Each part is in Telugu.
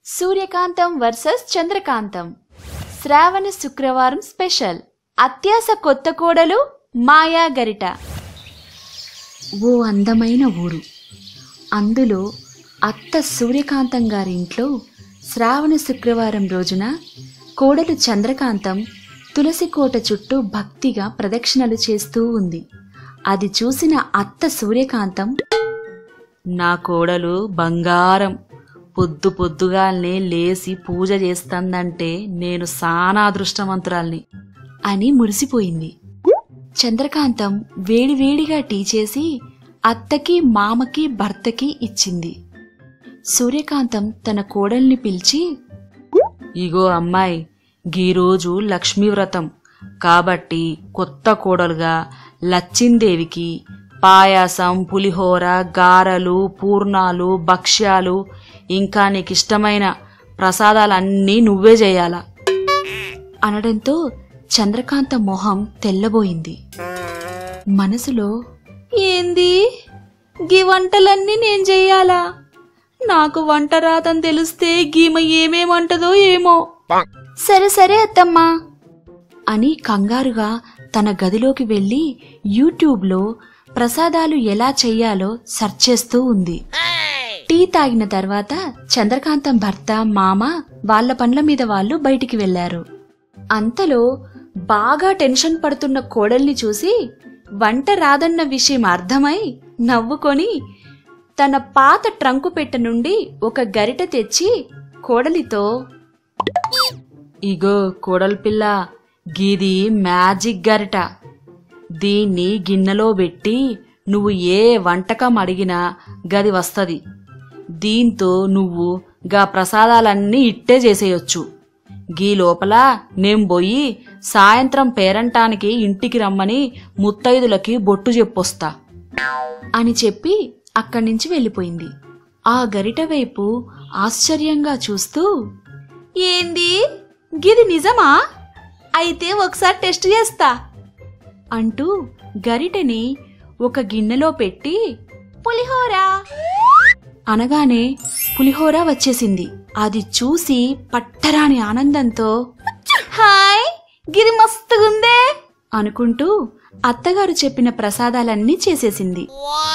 సూర్యకాంతం వర్సెస్ చంద్రకాంతం శ్రావణ శుక్రవారం స్పెషల్ అత్యాస కొత్త కోడలు మాయా గరిట ఓ అందమైన ఊరు అందులో అత్త సూర్యకాంతం గారింట్లో శ్రావణ శుక్రవారం రోజున కోడలు చంద్రకాంతం తులసి కోట చుట్టూ భక్తిగా ప్రదక్షిణలు చేస్తూ ఉంది అది చూసిన అత్త సూర్యకాంతం నా కోడలు బంగారం పొద్దు పొద్దుగాల్నే లేసి పూజ చేస్తుందంటే నేను సానా అదృష్టవంతురాల్ని అని మురిసిపోయింది చంద్రకాంతం వేడివేడిగా టీ చేసి అత్తకి మామకి భర్తకి ఇచ్చింది సూర్యకాంతం తన కోడల్ని పిలిచి ఇగో అమ్మాయి గీరోజు లక్ష్మీ వ్రతం కాబట్టి కొత్త కోడలుగా లచ్చిందేవికి పాయాసం పులిహోర గారెలు పూర్ణాలు భక్ష్యాలు ఇంకా నీకు ఇష్టమైన ప్రసాదాలన్నీ నువ్వే చేయాలా అనడంతో చంద్రకాంత మొహం తెల్లబోయింది మనసులో ఏంది గీ వంటలన్నీ నేను చెయ్యాలా నాకు వంట రాదని తెలిస్తే గీమ ఏమేమంటదో ఏమో సరే సరే అత్తమ్మా అని కంగారుగా తన గదిలోకి వెళ్ళి యూట్యూబ్లో ప్రసాదాలు ఎలా చెయ్యాలో సెర్చ్ చేస్తూ ఉంది టీ తాగిన తర్వాత చంద్రకాంతం భర్త మామ వాళ్ళ పనుల మీద వాళ్ళు బయటికి వెళ్లారు అంతలో బాగా టెన్షన్ పడుతున్న కోడల్ని చూసి వంట రాదన్న విషయం అర్థమై నవ్వుకొని తన పాత ట్రంకు పెట్టె నుండి ఒక గరిట తెచ్చి కోడలితో ఇగో కోడలి పిల్ల గీది మ్యాజిక్ గరిట దీన్ని గిన్నెలో పెట్టి నువ్వు ఏ వంటకం అడిగినా గది వస్తది దీంతో నువ్వు గా ప్రసాదాలన్నీ ఇట్టే చేసేయొచ్చు గీ లోపల నేం పోయి సాయంత్రం పేరంటానికి ఇంటికి రమ్మని ముత్తైదులకి బొట్టు చెప్పొస్తా అని చెప్పి అక్కడి నుంచి వెళ్ళిపోయింది ఆ గరిట వైపు ఆశ్చర్యంగా చూస్తూ ఏంది గిది నిజమా అయితే ఒకసారి టెస్ట్ చేస్తా అంటూ గరిటెని ఒక గిన్నెలో పెట్టి పులిహోర అనగానే పులిహోర వచ్చేసింది అది చూసి పట్టరాని ఆనందంతో హాయ్ గిది మస్తుగుందే అనుకుంటూ అత్తగారు చెప్పిన ప్రసాదాలన్నీ చేసేసింది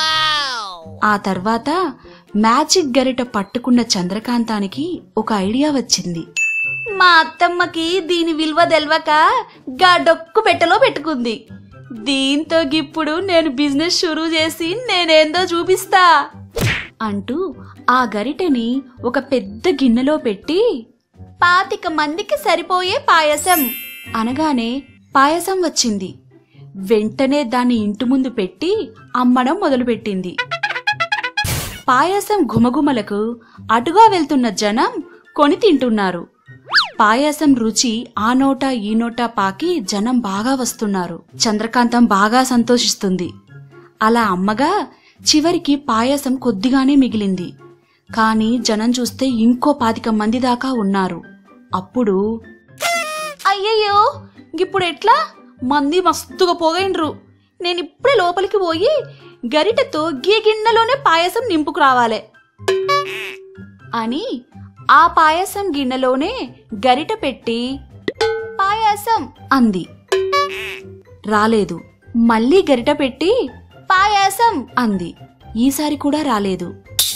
ఆ తర్వాత మ్యాజిక్ గరిట పట్టుకున్న చంద్రకాంతానికి ఒక ఐడియా వచ్చింది మా అత్తమ్మకి దీని విలువ తెలవక గా డొక్కు పెట్టెలో పెట్టుకుంది దీంతో ఇప్పుడు నేను బిజినెస్ షురూ చేసి నేనేందో చూపిస్తా అంటూ ఆ గరిటెని ఒక పెద్ద గిన్నెలో పెట్టి పాతిక మందికి సరిపోయే పాయసం అనగానే పాయసం వచ్చింది వెంటనే దాన్ని ఇంటి ముందు పెట్టి అమ్మడం మొదలుపెట్టింది పాయసం గుమగుమలకు అటుగా వెళ్తున్న జనం కొని తింటున్నారు పాయసం రుచి ఆ నోట ఈ నోట పాకి జనం బాగా వస్తున్నారు చంద్రకాంతం బాగా సంతోషిస్తుంది అలా అమ్మగా చివరికి పాయసం కొద్దిగానే మిగిలింది కాని జనం చూస్తే ఇంకో పాతిక మంది దాకా ఉన్నారు అప్పుడు అయ్యయ్యో ఇప్పుడు ఎట్లా మంది మస్తుగా పోగైండ్రు నేను ఇప్పుడే లోపలికి పోయి గరిటెతో గీ గిన్నెలోనే పాయసం నింపుకు రావాలే అని ఆ పాయసం గిన్నెలోనే గరిట పెట్టి పాయసం అంది రాలేదు మళ్ళీ గరిట పెట్టి పాయసం అంది ఈసారి కూడా రాలేదు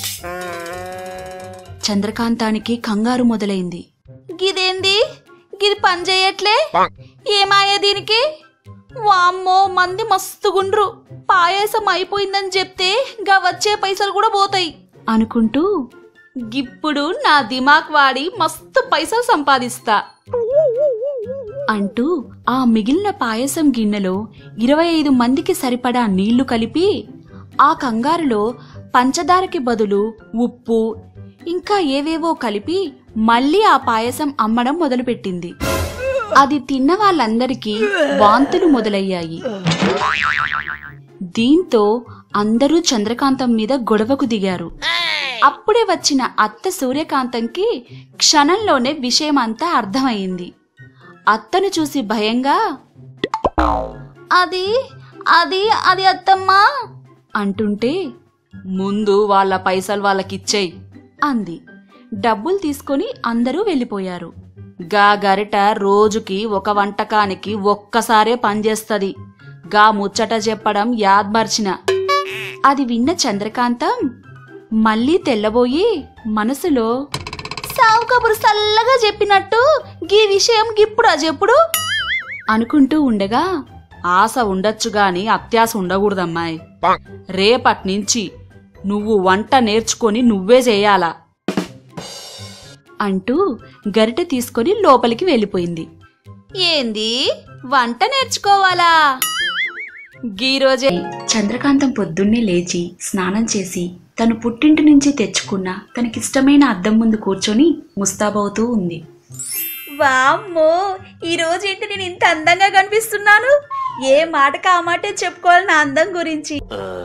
చంద్రకాంతానికి కంగారు మొదలైంది గిదేంది గిది పని చేయట్లే ఏమాయా దీనికి వామ్మో మంది మస్తుగుండ్రు పాయసం అయిపోయిందని చెప్తే గా వచ్చే పైసలు కూడా పోతాయి అనుకుంటూ గిప్పుడు నా దిమాక్ వాడి మస్తు పైసలు సంపాదిస్తా అంటూ ఆ మిగిలిన పాయసం గిన్నెలో ఇరవై ఐదు మందికి సరిపడా నీళ్లు కలిపి ఆ కంగారులో పంచదారకి బదులు ఉప్పు ఇంకా ఏవేవో కలిపి మళ్ళీ ఆ పాయసం అమ్మడం మొదలుపెట్టింది అది తిన్న వాళ్ళందరికీ వాంతులు మొదలయ్యాయి దీంతో అందరూ చంద్రకాంతం మీద గొడవకు దిగారు అప్పుడే వచ్చిన అత్త సూర్యకాంతంకి క్షణంలోనే విషయమంతా అర్థమైంది అత్తను చూసి భయంగా అది అది అది అత్తమ్మా అంటుంటే ముందు వాళ్ళ పైసలు వాళ్ళకిచ్చేయి అంది డబ్బులు తీసుకొని అందరూ వెళ్ళిపోయారు గా గరిట రోజుకి ఒక వంటకానికి ఒక్కసారే పనిచేస్తది గా ముచ్చట చెప్పడం యాద్మర్చిన అది విన్న చంద్రకాంతం మళ్ళీ తెల్లబోయి మనసులో సావు కబురు సల్లగా చెప్పినట్టు గీ విషయం గిప్పుడు చెప్పుడు అనుకుంటూ ఉండగా ఆశ ఉండొచ్చు గాని అత్యాశ ఉండకూడదమ్మాయి రేపటి నుంచి నువ్వు వంట నేర్చుకొని నువ్వే చేయాలా అంటూ గరిట తీసుకొని లోపలికి వెళ్ళిపోయింది ఏంది వంట నేర్చుకోవాలా గీరోజే చంద్రకాంతం పొద్దున్నే లేచి స్నానం చేసి తను పుట్టింటి నుంచి తెచ్చుకున్న తనకిష్టమైన అద్దం ముందు కూర్చొని ముస్తాబవుతూ ఉంది వామ్మో ఈ రోజు ఏంటి నేను ఇంత అందంగా కనిపిస్తున్నాను ఏ మాటకు ఆ మాటే చెప్పుకోవాలి నా అందం గురించి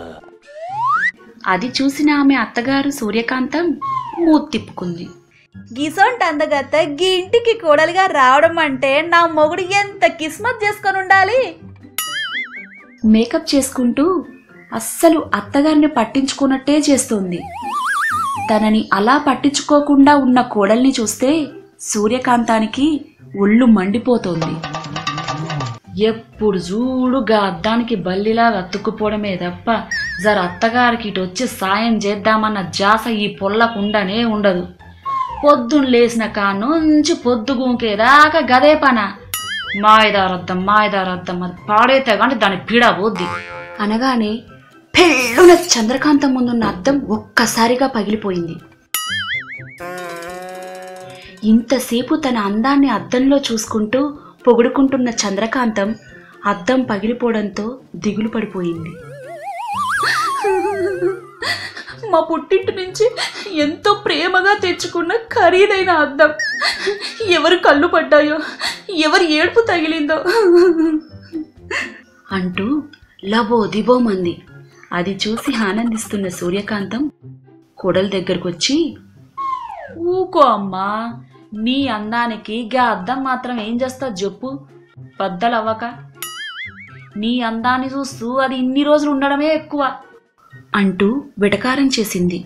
అది చూసిన ఆమె అత్తగారు సూర్యకాంతం మూతి తిప్పుకుంది గిసొంటి అందగత్త గీ ఇంటికి కోడలిగా రావడం అంటే నా మొగుడు ఎంత కిస్మత్ చేసుకొని ఉండాలి మేకప్ చేసుకుంటూ అస్సలు అత్తగారిని పట్టించుకున్నట్టే చేస్తోంది తనని అలా పట్టించుకోకుండా ఉన్న కోడల్ని చూస్తే సూర్యకాంతానికి ఒళ్ళు మండిపోతోంది ఎప్పుడు చూడుగా అద్దానికి బల్లిలా అతుక్కుపోవడమే తప్ప జర అత్తగారికి ఇటు వచ్చి సాయం చేద్దామన్న జాస ఈ పొల్లకుండానే ఉండదు పొద్దున్న లేచిన కానుంచి పొద్దుగుంకేదాకా గదే పన మాయదారద్దం మాయదారద్దం అది పాడైతే కానీ దాని పీడ పోద్ది అనగానే పెళ్ళున చంద్రకాంతం ముందున్న అద్దం ఒక్కసారిగా పగిలిపోయింది ఇంతసేపు తన అందాన్ని అద్దంలో చూసుకుంటూ పొగుడుకుంటున్న చంద్రకాంతం అద్దం పగిలిపోవడంతో దిగులు పడిపోయింది మా పుట్టింటి నుంచి ఎంతో ప్రేమగా తెచ్చుకున్న ఖరీదైన అద్దం ఎవరు కళ్ళు పడ్డాయో ఎవరి ఏడుపు తగిలిందో అంటూ లబో దిబోమంది అది చూసి ఆనందిస్తున్న సూర్యకాంతం కోడల దగ్గరకొచ్చి ఊకో అమ్మా నీ అందానికి గా అద్దం మాత్రం ఏం చేస్తా చెప్పు బద్దలవ్వక నీ అందాన్ని చూస్తూ అది ఇన్ని రోజులు ఉండడమే ఎక్కువ అంటూ వెటకారం చేసింది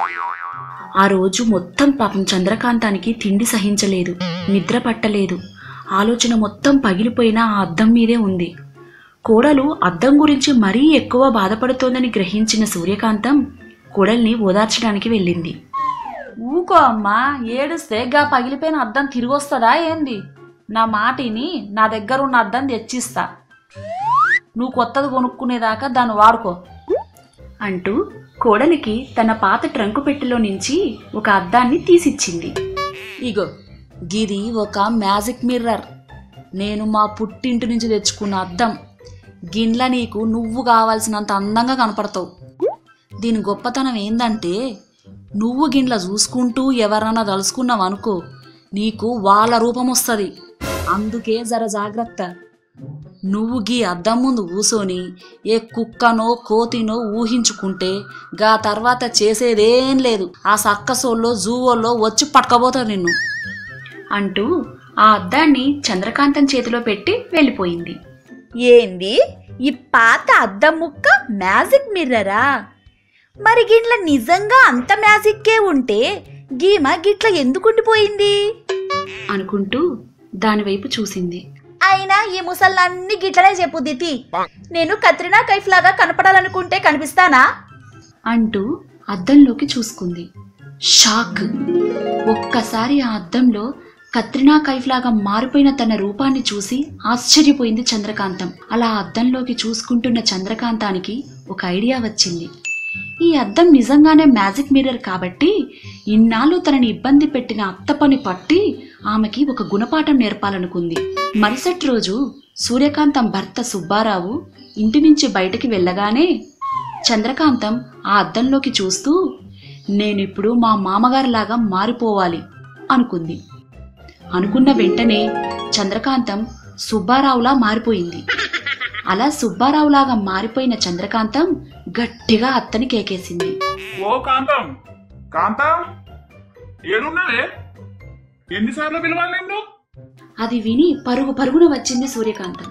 ఆ రోజు మొత్తం పాపం చంద్రకాంతానికి తిండి సహించలేదు నిద్ర పట్టలేదు ఆలోచన మొత్తం పగిలిపోయిన ఆ అద్దం మీదే ఉంది కోడలు అద్దం గురించి మరీ ఎక్కువ బాధపడుతోందని గ్రహించిన సూర్యకాంతం కోడల్ని ఓదార్చడానికి వెళ్ళింది ఊకో అమ్మా ఏడుస్తే గా పగిలిపోయిన అద్దం తిరిగొస్తుందా ఏంది నా మాటిని నా దగ్గర ఉన్న అద్దం తెచ్చిస్తా నువ్వు కొత్తది కొనుక్కునేదాకా దాన్ని వాడుకో అంటూ కోడలికి తన పాత ట్రంకు పెట్టెలో నుంచి ఒక అద్దాన్ని తీసిచ్చింది ఇగో గిది ఒక మ్యాజిక్ మిర్రర్ నేను మా పుట్టింటి నుంచి తెచ్చుకున్న అద్దం గిన్ల నీకు నువ్వు కావాల్సినంత అందంగా కనపడతావు దీని గొప్పతనం ఏందంటే నువ్వు గిన్ల చూసుకుంటూ ఎవరన్నా తలుసుకున్నావు అనుకో నీకు వాళ్ళ రూపం వస్తుంది అందుకే జర జాగ్రత్త నువ్వు గీ అద్దం ముందు కూసోని ఏ కుక్కనో కోతినో ఊహించుకుంటే గా తర్వాత చేసేదేం లేదు ఆ సక్కసోల్లో జూవోల్లో వచ్చి పట్టుకపోతారు నిన్ను అంటూ ఆ అద్దాన్ని చంద్రకాంతం చేతిలో పెట్టి వెళ్ళిపోయింది ఏంది ఈ పాత అద్దం ముక్క మ్యాజిక్ మిర్రరా మరి గిట్ల నిజంగా అంత మ్యాజిక్కే ఉంటే గీమ గిట్ల ఎందుకుండిపోయింది అనుకుంటూ దానివైపు చూసింది అయినా ఈ ముసళ్ళన్నీ గిట్లనే చెప్పుద్ది తీ. నేను కత్రినా కైఫ్ లాగా కనపడాలనుకుంటే కనిపిస్తానా అంటూ అద్దంలోకి చూసుకుంది షాక్ ఒక్కసారి ఆ అద్దంలో కత్రినా కైఫ్ లాగా మారిపోయిన తన రూపాన్ని చూసి ఆశ్చర్యపోయింది చంద్రకాంతం అలా అద్దంలోకి చూసుకుంటున్న చంద్రకాంతానికి ఒక ఐడియా వచ్చింది ఈ అద్దం నిజంగానే మ్యాజిక్ మిర్రర్ కాబట్టి ఇన్నాళ్ళు తనని ఇబ్బంది పెట్టిన అత్త పని పట్టి ఆమెకి ఒక గుణపాఠం నేర్పాలనుకుంది మరుసటి రోజు సూర్యకాంతం భర్త సుబ్బారావు ఇంటి నుంచి బయటికి వెళ్ళగానే చంద్రకాంతం ఆ అద్దంలోకి చూస్తూ నేనిప్పుడు మా మామగారిలాగా మారిపోవాలి అనుకుంది అనుకున్న వెంటనే చంద్రకాంతం సుబ్బారావులా మారిపోయింది అలా సుబ్బారావులాగా మారిపోయిన చంద్రకాంతం గట్టిగా అత్తని కేకేసింది ఓ కాంతం కాంతం ఏడున్నావే ఎన్నిసార్లు పిలవాలి నిన్ను అది విని పరుగు పరుగున వచ్చింది సూర్యకాంతం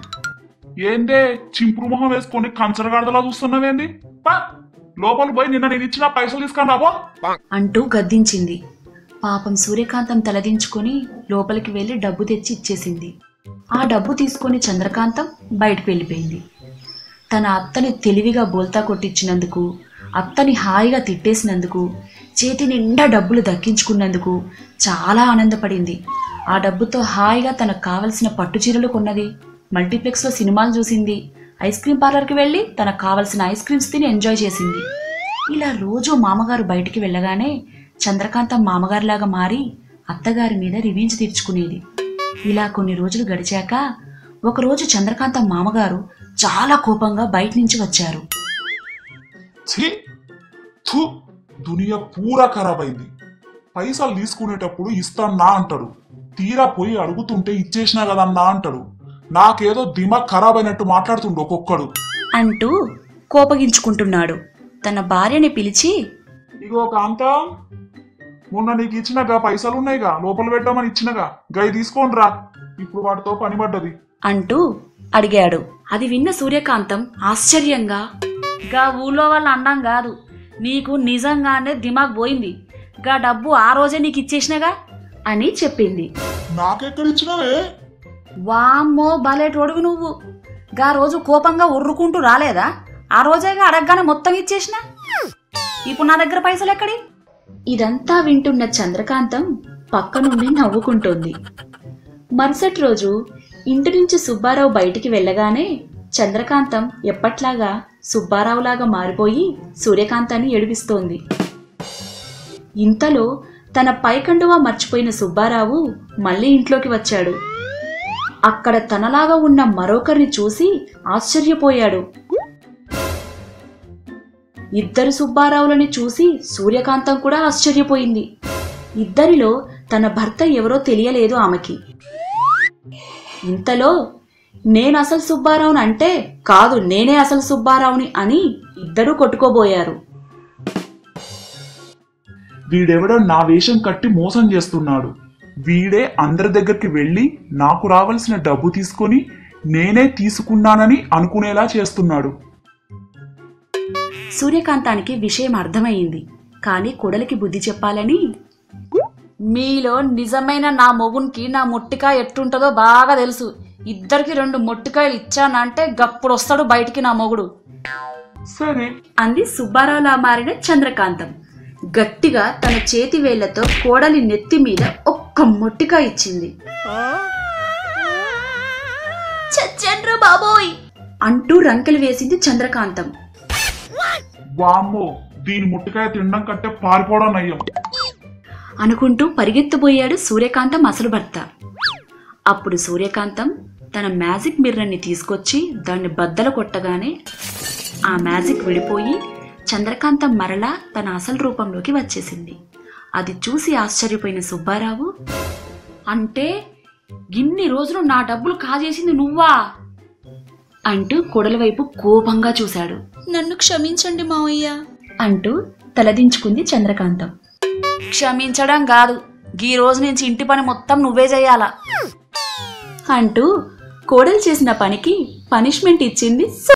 ఏందే చింపురు మొహం వేసుకొని కంచరగాడదలా చూస్తున్నావేంది పా లోపల పోయి నిన్న నేను ఇచ్చిన పైసలు తీసుకొని రాబో అంటూ గద్దించింది పాపం సూర్యకాంతం తలదించుకొని లోపలికి వెళ్ళి డబ్బు తెచ్చి ఇచ్చేసింది ఆ డబ్బు తీసుకొని చంద్రకాంతం బయటకు వెళ్ళిపోయింది తన అత్తని తెలివిగా బోల్తా కొట్టించినందుకు అత్తని హాయిగా తిట్టేసినందుకు చేతి నిండా డబ్బులు దక్కించుకున్నందుకు చాలా ఆనందపడింది ఆ డబ్బుతో హాయిగా తనకు కావలసిన పట్టు చీరలు కొన్నది మల్టీప్లెక్స్లో సినిమాలు చూసింది ఐస్ క్రీమ్ పార్లర్కి వెళ్ళి తనకు కావలసిన ఐస్ క్రీమ్స్ తిని ఎంజాయ్ చేసింది ఇలా రోజు మామగారు బయటికి వెళ్ళగానే చంద్రకాంతం మామగారిలాగా మారి అత్తగారి మీద రివెంజ్ తీర్చుకునేది ఇలా కొన్ని రోజులు గడిచాక ఒకరోజు చంద్రకాంతం మామగారు చాలా కోపంగా బయట నుంచి వచ్చారు ఛీ థు దునియా పూరా ఖరాబ్ అయింది పైసలు తీసుకునేటప్పుడు ఇస్తానా అంటాడు తీరా పోయి అడుగుతుంటే ఇచ్చేసినా కదన్నా అంటాడు నాకేదో దిమాగ్ ఖరాబ్ అయినట్టు మాట్లాడుతుండు ఒక్కొక్కడు అంటూ కోపగించుకుంటున్నాడు తన భార్యని పిలిచి ఇగో కాంతం మొన్న నీకు ఇచ్చినగా పైసలు ఉన్నాయిగా లోపల పెట్టామని ఇచ్చినగా గై తీసుకోండిరా ఇప్పుడు వాటితో పని పడ్డది అంటూ అడిగాడు అది విన్న సూర్యకాంతం ఆశ్చర్యంగా గా ఊళ్ళో వాళ్ళ అండం కాదు నీకు నిజంగానే దిమాగ్ పోయింది గా డబ్బు ఆ రోజే నీకు ఇచ్చేసినగా అని చెప్పింది నాకెక్కడిచ్చినవే వామ్మో బలేటోడుగు నువ్వు గా రోజు కోపంగా ఉర్రుకుంటూ రాలేదా ఆ రోజేగా అడగగానే మొత్తం ఇచ్చేసిన ఇప్పుడు నా దగ్గర పైసలు ఎక్కడి ఇదంతా వింటున్న చంద్రకాంతం పక్క నుండి నవ్వుకుంటోంది మరుసటి రోజు ఇంటి నుంచి సుబ్బారావు బయటికి వెళ్ళగానే చంద్రకాంతం ఎప్పట్లాగా సుబ్బారావులాగా మారిపోయి సూర్యకాంతాన్ని ఏడిపిస్తోంది ఇంతలో తన పైకండువా మర్చిపోయిన సుబ్బారావు మళ్ళీ ఇంట్లోకి వచ్చాడు అక్కడ తనలాగా ఉన్న మరొకరిని చూసి ఆశ్చర్యపోయాడు ఇద్దరు సుబ్బారావులని చూసి సూర్యకాంతం కూడా ఆశ్చర్యపోయింది ఇద్దరిలో తన భర్త ఎవరో తెలియలేదు ఆమెకి ఇంతలో నేను అసలు సుబ్బారావుని అంటే కాదు నేనే అసలు సుబ్బారావుని అని ఇద్దరూ కొట్టుకోబోయారు వీడెవడో నా వేషం కట్టి మోసం చేస్తున్నాడు వీడే అందరి దగ్గరికి వెళ్ళి నాకు రావాల్సిన డబ్బు తీసుకొని నేనే తీసుకున్నానని అనుకునేలా చేస్తున్నాడు సూర్యకాంతానికి విషయం అర్థమైంది కానీ కొడలికి బుద్ధి చెప్పాలని మీలో నిజమైన నా మొగునికి నా మొట్టికాయ ఎట్టుంటుందో బాగా తెలుసు ఇద్దరికి రెండు మొట్టికాయలు ఇచ్చానంటే గప్పుడు వస్తాడు బయటికి నా మొగుడు సరే అంది సుబ్బారావులా మారిన చంద్రకాంతం గట్టిగా తన చేతి వేళ్లతో కోడలి నెత్తి మీద ఒక్క మొట్టిగా ఇచ్చింది చచ్చండ్రు బాబోయ్ అంటూ రంకెలు వేసింది చంద్రకాంతం వామ్మో దీని ముట్టికాయ తినడం కంటే పారిపోవడం నయ్యం అనుకుంటూ పరిగెత్తబోయాడు సూర్యకాంతం అసలు భర్త అప్పుడు సూర్యకాంతం తన మ్యాజిక్ మిర్రర్ని తీసుకొచ్చి దాన్ని బద్దలు కొట్టగానే ఆ మ్యాజిక్ విడిపోయి చంద్రకాంతం మరలా తన అసలు రూపంలోకి వచ్చేసింది అది చూసి ఆశ్చర్యపోయిన సుబ్బారావు అంటే ఇన్ని రోజులు నా డబ్బులు కాజేసింది నువ్వా అంటూ కొడల వైపు కోపంగా చూశాడు నన్ను క్షమించండి మావయ్య అంటూ తలదించుకుంది చంద్రకాంతం క్షమించడం కాదు ఈ రోజు నుంచి ఇంటి పని మొత్తం నువ్వే చేయాలా అంటూ కోడలు చేసిన పనికి పనిష్మెంట్ ఇచ్చింది